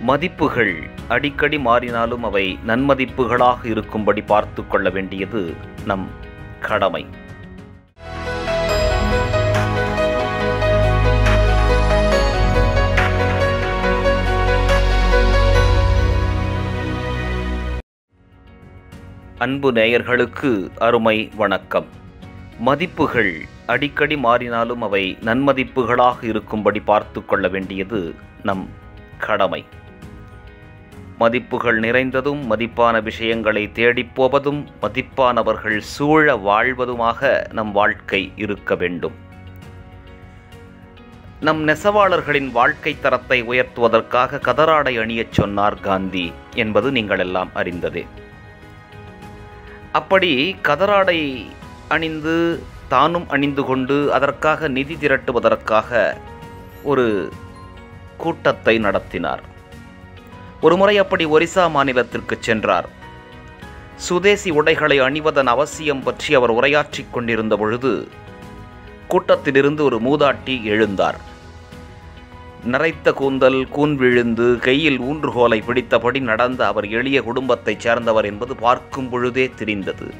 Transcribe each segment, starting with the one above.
மதிப்புகள் அடிக்கடி மாறினாலும் அவை நன்மதிப்புகளாக இருக்கும்படி பார்த்து கொள்ள வேண்டியது நம் கடமை அன்பு நேயர்களுக்கு அருமை வணக்கம் மதிப்புகள் அடிக்கடி மாறினாலும் அவை நன்மதிப்புகளாக இருக்கும்படி பார்த்து கொள்ள வேண்டியது நம் கடமை மதிப்புகள் நிறைந்ததும் மதிப்பான விஷயங்களை தேடிப் போவதும் மதிப்பானவர்கள் சூழ வாழ்வதுமாக நம் வாழ்க்கை இருக்க வேண்டும் நம் நெசவாளர்களின் வாழ்க்கை தரத்தை உயர்த்துவதற்காக கதராடை அணியச் சொன்னார் காந்தி என்பது நீங்கள் எல்லாம் அறிந்ததே அப்படி கதராடை அணிந்து தானும் அணிந்து கொண்டு அதற்காக நிதி திரட்டுவதற்காக ஒரு கூட்டத்தை நடத்தினார் ஒருமுறை அப்படி ஒரிசா மாநிலத்திற்கு சென்றார் சுதேசி உடைகளை அணிவதன் அவசியம் பற்றி அவர் உரையாற்றிக் கொண்டிருந்த பொழுது கூட்டத்திலிருந்து ஒரு மூதாட்டி எழுந்தார் நரைத்த கூந்தல் கூன் விழுந்து கையில் ஊன்றுகோலை பிடித்தபடி நடந்த அவர் எளிய குடும்பத்தைச் சேர்ந்தவர் என்பது பார்க்கும் பொழுதே தெரிந்தது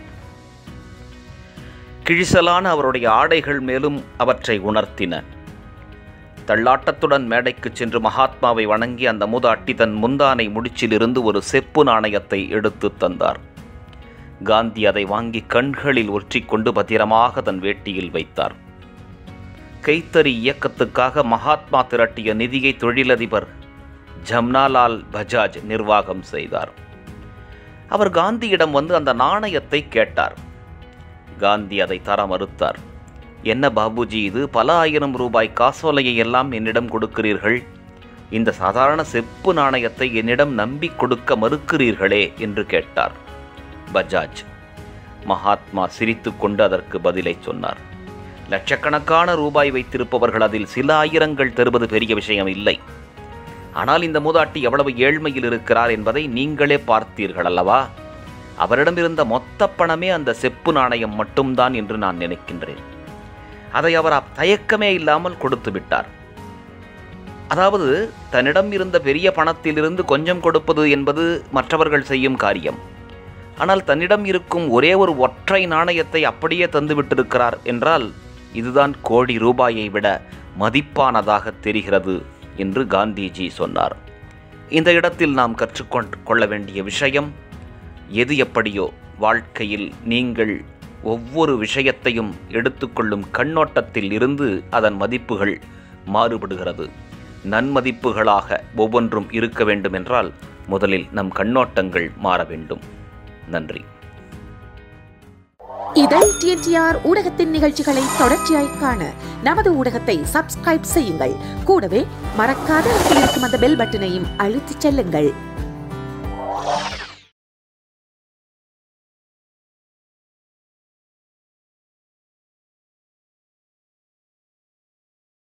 கிழிசலான அவருடைய ஆடைகள் மேலும் அவற்றை உணர்த்தின தள்ளாட்டத்துடன் மேடைக்கு சென்று மகாத்மாவை வணங்கி அந்த மூதாட்டி தன் முந்தானை முடிச்சிலிருந்து ஒரு செப்பு நாணயத்தை எடுத்து தந்தார் காந்தி அதை வாங்கி கண்களில் ஒற்றிக்கொண்டு பத்திரமாக தன் வேட்டியில் வைத்தார் கைத்தறி இயக்கத்துக்காக மகாத்மா திரட்டிய நிதியை தொழிலதிபர் ஜம்னாலால் பஜாஜ் நிர்வாகம் செய்தார் அவர் காந்தியிடம் வந்து அந்த நாணயத்தை கேட்டார் காந்தி அதை தர மறுத்தார் என்ன பாபுஜி இது பல ஆயிரம் ரூபாய் காசோலையை எல்லாம் என்னிடம் கொடுக்கிறீர்கள் இந்த சாதாரண செப்பு நாணயத்தை என்னிடம் நம்பி கொடுக்க மறுக்கிறீர்களே என்று கேட்டார் பஜாஜ் மகாத்மா சிரித்துக்கொண்டு அதற்கு பதிலை சொன்னார் லட்சக்கணக்கான ரூபாய் வைத்திருப்பவர்கள் அதில் சில ஆயிரங்கள் தருவது பெரிய விஷயம் இல்லை ஆனால் இந்த மூதாட்டி எவ்வளவு ஏழ்மையில் இருக்கிறார் என்பதை நீங்களே பார்த்தீர்கள் அல்லவா அவரிடம் இருந்த மொத்த பணமே அந்த செப்பு நாணயம் மட்டும்தான் என்று நான் நினைக்கின்றேன் அதை அவர் தயக்கமே இல்லாமல் கொடுத்து விட்டார் அதாவது தன்னிடம் இருந்த பெரிய பணத்திலிருந்து கொஞ்சம் கொடுப்பது என்பது மற்றவர்கள் செய்யும் காரியம் ஆனால் தன்னிடம் இருக்கும் ஒரே ஒரு ஒற்றை நாணயத்தை அப்படியே தந்துவிட்டிருக்கிறார் என்றால் இதுதான் கோடி ரூபாயை விட மதிப்பானதாக தெரிகிறது என்று காந்திஜி சொன்னார் இந்த இடத்தில் நாம் கற்றுக்கொண்டு கொள்ள வேண்டிய விஷயம் எது எப்படியோ வாழ்க்கையில் நீங்கள் ஒவ்வொரு விஷயத்தையும் எடுத்துக்கொள்ளும் கண்ணோட்டத்தில் இருந்து அதன் மதிப்புகள் மாறுபடுகிறது நன்மதிப்புகளாக ஒவ்வொன்றும் இருக்க வேண்டும் என்றால் முதலில் நம் கண்ணோட்டங்கள் மாற வேண்டும் நன்றி இதழ் டிஎன்டிஆர் ஊடகத்தின் நிகழ்ச்சிகளை தொடர்ச்சியாய் காண நமது ஊடகத்தை சப்ஸ்கிரைப் செய்யுங்கள் கூடவே மறக்காத இடத்தில் இருக்கும் அந்த பெல் பட்டனையும் அழுத்திச் செல்லுங்கள்